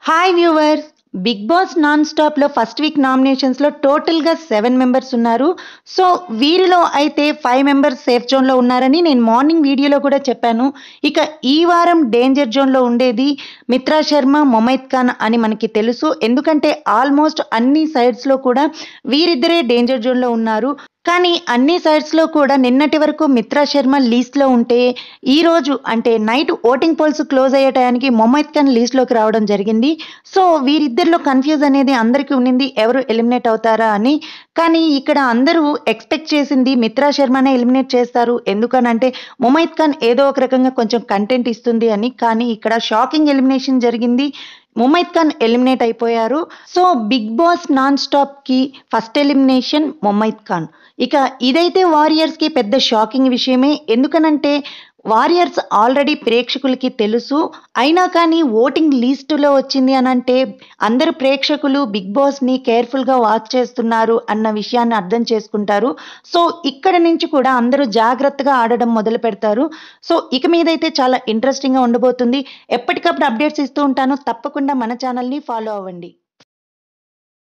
hi viewers big boss non స్టాప్లో first week నామినేషన్స్లో టోటల్గా సెవెన్ మెంబర్స్ ఉన్నారు సో వీరిలో అయితే ఫైవ్ మెంబర్స్ సేఫ్ జోన్లో ఉన్నారని నేను మార్నింగ్ వీడియోలో కూడా చెప్పాను ఇక ఈ వారం డేంజర్ జోన్లో ఉండేది మిత్రా శర్మ మొమైద్ ఖాన్ అని మనకి తెలుసు ఎందుకంటే ఆల్మోస్ట్ అన్ని సైడ్స్లో కూడా వీరిద్దరే డేంజర్ జోన్లో ఉన్నారు కానీ అన్ని సైడ్స్లో కూడా నిన్నటి వరకు మిత్రా శర్మ లీస్ట్లో ఉంటే ఈ రోజు అంటే నైట్ ఓటింగ్ పోల్స్ క్లోజ్ అయ్యే టయానికి మొహమ్మద్ ఖాన్ లీస్ట్లోకి రావడం జరిగింది సో వీరిద్దరిలో కన్ఫ్యూజ్ అనేది అందరికీ ఉండింది ఎవరు ఎలిమినేట్ అవుతారా అని కానీ ఇక్కడ అందరూ ఎక్స్పెక్ట్ చేసింది మిత్రా శర్మనే ఎలిమినేట్ చేస్తారు ఎందుకనంటే మొమైద్ ఖాన్ ఏదో ఒక రకంగా కొంచెం కంటెంట్ ఇస్తుంది అని కానీ ఇక్కడ షాకింగ్ ఎలిమినేషన్ జరిగింది ముమైద్ ఖాన్ ఎలిమినేట్ అయిపోయారు so big boss non stop కి ఫస్ట్ ఎలిమినేషన్ ముమైద్ ఖాన్ ఇక ఇదైతే వారియర్స్ కి పెద్ద షాకింగ్ విషయమే ఎందుకనంటే వారియర్స్ ఆల్రెడీ ప్రేక్షకులకి తెలుసు అయినా కానీ ఓటింగ్ లిస్టులో వచ్చింది అని అంటే అందరు ప్రేక్షకులు బిగ్ బాస్ని కేర్ఫుల్గా వాచ్ చేస్తున్నారు అన్న విషయాన్ని అర్థం చేసుకుంటారు సో ఇక్కడ నుంచి కూడా అందరూ జాగ్రత్తగా ఆడడం మొదలు పెడతారు సో ఇక మీదైతే చాలా ఇంట్రెస్టింగ్గా ఉండబోతుంది ఎప్పటికప్పుడు అప్డేట్స్ ఇస్తూ ఉంటాను తప్పకుండా మన ఛానల్ని ఫాలో అవ్వండి